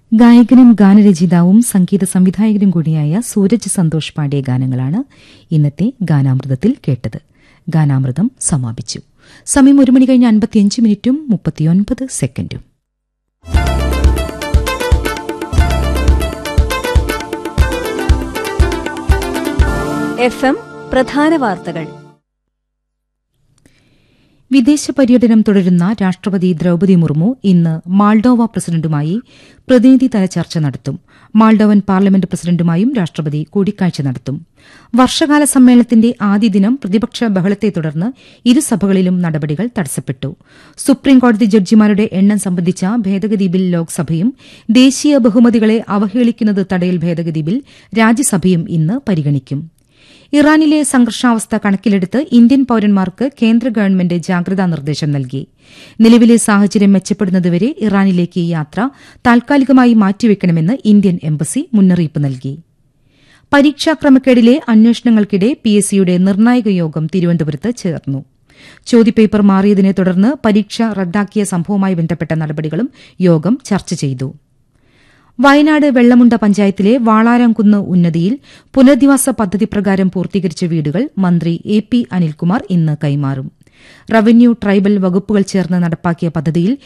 ഗായകനും ഗാനരചയിതാവും സംഗീത സംവിധായകനും കൂടിയായ സൂരജ് സന്തോഷ് പാടിയ ഗാനങ്ങളാണ് ഇന്നത്തെ ഗാനാമൃതത്തിൽ കേട്ടത് ഗാനാമൃതം സമാപിച്ചു സമയം ഒരു മണി കഴിഞ്ഞ് അൻപത്തിയഞ്ച് മിനിറ്റും മുപ്പത്തിയൊൻപത് സെക്കൻഡും എഫ് എം പ്രധാന വാർത്തകൾ വിദേശ പര്യടനം തുടരുന്ന രാഷ്ട്രപതി ദ്രൌപതി മുർമു ഇന്ന് മാൾഡോവ പ്രസിഡന്റുമായി പ്രതിനിധിതല ചർച്ച നടത്തും മാൾഡോവൻ പാർലമെന്റ് പ്രസിഡന്റുമായും രാഷ്ട്രപതി കൂടിക്കാഴ്ച നടത്തും വർഷകാല സമ്മേളനത്തിന്റെ ആദ്യ ദിനം പ്രതിപക്ഷ ബഹളത്തെ തുടർന്ന് ഇരുസഭകളിലും നടപടികൾ തടസ്സപ്പെട്ടു സുപ്രീംകോടതി ജഡ്ജിമാരുടെ എണ്ണം സംബന്ധിച്ച ഭേദഗതി ബിൽ ലോക്സഭയും ദേശീയ ബഹുമതികളെ അവഹേളിക്കുന്നത് തടയൽ ഭേദഗതി ബിൽ രാജ്യസഭയും ഇന്ന് പരിഗണിക്കും ഇറാനിലെ സംഘർഷാവസ്ഥ കണക്കിലെടുത്ത് ഇന്ത്യൻ പൌരന്മാർക്ക് കേന്ദ്ര ഗവൺമെന്റ് ജാഗ്രതാ നിർദ്ദേശം നൽകി നിലവിലെ സാഹചര്യം മെച്ചപ്പെടുന്നതുവരെ ഇറാനിലേക്ക് യാത്ര താൽക്കാലികമായി മാറ്റിവെക്കണമെന്ന് ഇന്ത്യൻ എംബസി മുന്നറിയിപ്പ് നൽകി പരീക്ഷാ ക്രമക്കേടിലെ അന്വേഷണങ്ങൾക്കിടെ പി എസ് സിയുടെ നിർണായക യോഗം തിരുവനന്തപുരത്ത് ചേർന്നു ചോദ്യപേപ്പർ മാറിയതിനെ തുടർന്ന് പരീക്ഷ റദ്ദാക്കിയ സംഭവവുമായി ബന്ധപ്പെട്ട നടപടികളും യോഗം ചർച്ച ചെയ്തു വയനാട് വെള്ളമുണ്ട പഞ്ചായത്തിലെ വാളാരംകുന്ന് ഉന്നതിയിൽ പുനരധിവാസ പദ്ധതി പ്രകാരം പൂർത്തീകരിച്ച വീടുകൾ മന്ത്രി എ പി അനിൽകുമാർ ഇന്ന് കൈമാറും റവന്യൂ ട്രൈബൽ വകുപ്പുകൾ ചേർന്ന് നടപ്പാക്കിയ പദ്ധതിയിൽ